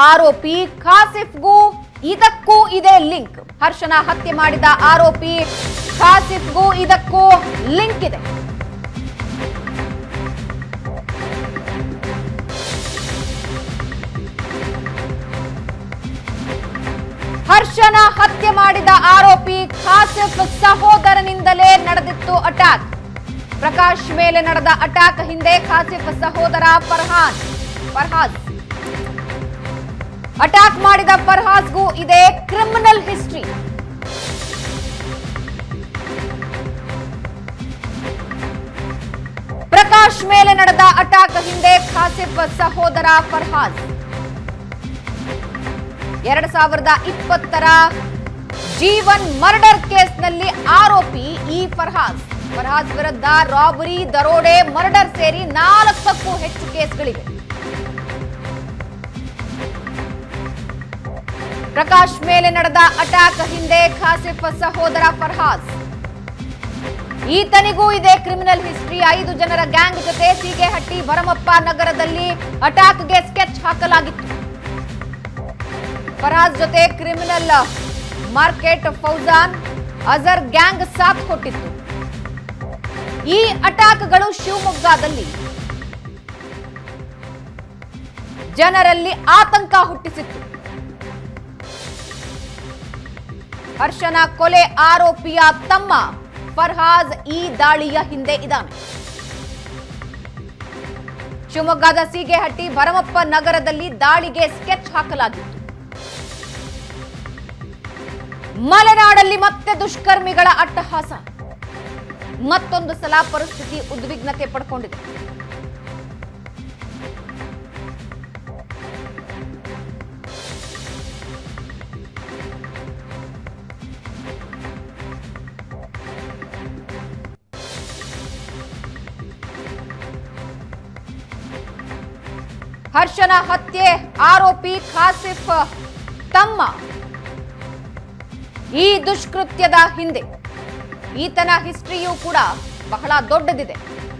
ಆರೋಪಿ ಖಾಸಿಫ್ಗೂ ಇದಕ್ಕೂ ಇದೆ ಲಿಂಕ್ ಹರ್ಷನ ಹತ್ಯೆ ಮಾಡಿದ ಆರೋಪಿ ಖಾಸಿಫ್ಗೂ ಇದಕ್ಕೂ ಲಿಂಕ್ ಇದೆ ಹರ್ಷನ ಹತ್ಯೆ ಮಾಡಿದ ಆರೋಪಿ ಖಾಸಿಫ್ ಸಹೋದರನಿಂದಲೇ ನಡೆದಿತ್ತು ಅಟ್ಯಾಕ್ ಪ್ರಕಾಶ್ ಮೇಲೆ ನಡೆದ ಅಟ್ಯಾಕ್ ಹಿಂದೆ ಖಾಸಿಫ್ ಸಹೋದರ ಫರ್ಹಾನ್ ಫರ್ಹಾದ್ ಅಟ್ಯಾಕ್ ಮಾಡಿದ ಫರ್ಹಾಜ್ಗೂ ಇದೆ ಕ್ರಿಮಿನಲ್ ಹಿಸ್ಟ್ರಿ ಪ್ರಕಾಶ್ ಮೇಲೆ ನಡೆದ ಅಟ್ಯಾಕ್ ಹಿಂದೆ ಖಾಸಿಫ್ ಸಹೋದರ ಫರ್ಹಾದ್ ಎರಡ್ ಸಾವಿರದ ಇಪ್ಪತ್ತರ ಜೀವನ್ ಮರ್ಡರ್ ಕೇಸ್ನಲ್ಲಿ ಆರೋಪಿ ಈ ಫರ್ಹಾಜ್ ಫರ್ಹಾಜ್ ವಿರುದ್ಧ ರಾಬರಿ ದರೋಡೆ ಮರ್ಡರ್ ಸೇರಿ ನಾಲ್ಕಕ್ಕೂ ಹೆಚ್ಚು ಕೇಸ್ಗಳಿವೆ ಪ್ರಕಾಶ್ ಮೇಲೆ ನಡೆದ ಅಟ್ಯಾಕ್ ಹಿಂದೆ ಖಾಸಿಫ್ ಸಹೋದರ ಫರ್ಹಾಜ್ ಈತನಿಗೂ ಇದೆ ಕ್ರಿಮಿನಲ್ ಹಿಸ್ಟ್ರಿ ಐದು ಜನರ ಗ್ಯಾಂಗ್ ಜೊತೆ ಸೀಗೆಹಟ್ಟಿ ಭರಮಪ್ಪ ನಗರದಲ್ಲಿ ಅಟ್ಯಾಕ್ಗೆ ಸ್ಕೆಚ್ ಹಾಕಲಾಗಿತ್ತು ಫರಾಜ್ ಜೊತೆ criminal market Fauzan Azhar gang ಸಾಥ್ ಕೊಟ್ಟಿತ್ತು ಈ ಅಟ್ಯಾಕ್ಗಳು ಶಿವಮೊಗ್ಗದಲ್ಲಿ ಜನರಲ್ಲಿ ಆತಂಕ ಹುಟ್ಟಿಸಿತ್ತು ಹರ್ಷನ ಕೊಲೆ ಆರೋಪಿಯ ತಮ್ಮ ಫರ್ಹಾಜ್ ಈ ದಾಳಿಯ ಹಿಂದೆ ಇದ್ದಾನೆ ಶಿವಮೊಗ್ಗದ ಸೀಗೆಹಟ್ಟಿ ಭರಮಪ್ಪ ನಗರದಲ್ಲಿ ದಾಳಿಗೆ ಸ್ಕೆಚ್ ಹಾಕಲಾಗಿತ್ತು ಮಲೆನಾಡಲ್ಲಿ ಮತ್ತೆ ದುಷ್ಕರ್ಮಿಗಳ ಅಟ್ಟಹಾಸ ಮತ್ತೊಂದು ಸಲ ಪರಿಸ್ಥಿತಿ ಉದ್ವಿಗ್ನತೆ ಪಡ್ಕೊಂಡಿದೆ ಹರ್ಷನ ಹತ್ಯೆ ಆರೋಪಿ ಖಾಸಿಫ್ ತಮ್ಮ ಈ ದುಷ್ಕೃತ್ಯದ ಹಿಂದೆ ಈತನ ಹಿಸ್ಟ್ರಿಯೂ ಕೂಡ ಬಹಳ ದೊಡ್ಡದಿದೆ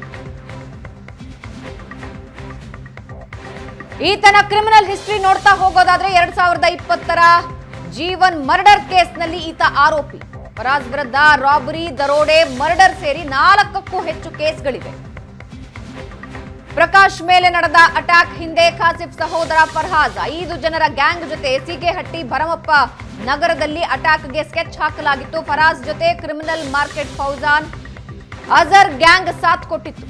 ಈತನ ಕ್ರಿಮಿನಲ್ ಹಿಸ್ಟ್ರಿ ನೋಡ್ತಾ ಹೋಗೋದಾದ್ರೆ ಎರಡ್ ಸಾವಿರದ ಇಪ್ಪತ್ತರ ಜೀವನ್ ಮರ್ಡರ್ ಕೇಸ್ನಲ್ಲಿ ಈತ ಆರೋಪಿ ಫರಾಜ್ ವಿರುದ್ಧ ರಾಬರಿ ದರೋಡೆ ಮರ್ಡರ್ ಸೇರಿ ನಾಲ್ಕಕ್ಕೂ ಹೆಚ್ಚು ಕೇಸ್ಗಳಿವೆ ಪ್ರಕಾಶ್ ಮೇಲೆ ನಡೆದ ಅಟ್ಯಾಕ್ ಹಿಂದೆ ಖಾಸಿಫ್ ಸಹೋದರ ಫರ್ಹಾಜ್ ಐದು ಜನರ ಗ್ಯಾಂಗ್ ಜೊತೆ ಸೀಗೆಹಟ್ಟಿ ಭರಮಪ್ಪ ನಗರದಲ್ಲಿ ಅಟ್ಯಾಕ್ಗೆ ಸ್ಕೆಚ್ ಹಾಕಲಾಗಿತ್ತು ಫರಾಜ್ ಜೊತೆ criminal market Fauzan Azhar gang ಸಾಥ್ ಕೊಟ್ಟಿತ್ತು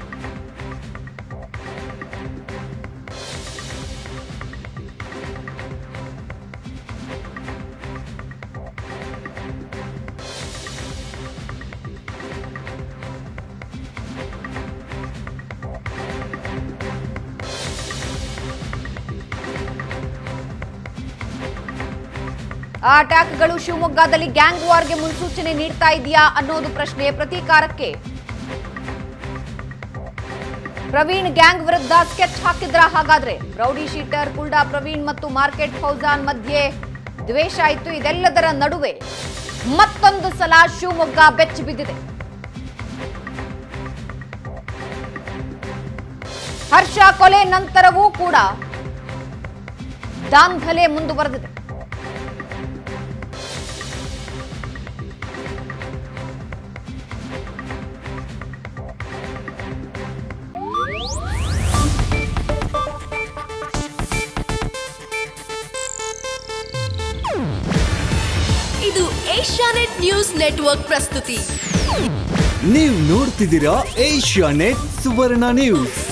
ಆ ಅಟ್ಯಾಕ್ಗಳು ಶಿವಮೊಗ್ಗದಲ್ಲಿ ಗ್ಯಾಂಗ್ ವಾರ್ಗೆ ಮುನ್ಸೂಚನೆ ನೀಡ್ತಾ ಇದೆಯಾ ಅನ್ನೋದು ಪ್ರಶ್ನೆ ಪ್ರತೀಕಾರಕ್ಕೆ ಪ್ರವೀಣ್ ಗ್ಯಾಂಗ್ ವಿರುದ್ಧ ಸ್ಕೆಚ್ ಹಾಕಿದ್ರ ಹಾಗಾದ್ರೆ ರೌಡಿ ಶೀಟರ್ ಕುಲ್ಡಾ ಪ್ರವೀಣ್ ಮತ್ತು ಮಾರ್ಕೆಟ್ ಫೌಜಾನ್ ಮಧ್ಯೆ ದ್ವೇಷ ಇತ್ತು ಇದೆಲ್ಲದರ ನಡುವೆ ಮತ್ತೊಂದು ಸಲ ಶಿವಮೊಗ್ಗ ಬೆಚ್ಚಿ ಬಿದ್ದಿದೆ ಹರ್ಷ ಕೊಲೆ ನಂತರವೂ ಕೂಡ ದಾಂಧಲೆ ಮುಂದುವರೆದಿದೆ ಇದು ಏಷ್ಯಾನೆಟ್ ನ್ಯೂಸ್ ನೆಟ್ವರ್ಕ್ ಪ್ರಸ್ತುತಿ ನೀವು ನೋಡ್ತಿದ್ದೀರಾ ಏಷ್ಯಾ ನೆಟ್ ಸುವರ್ಣ ನ್ಯೂಸ್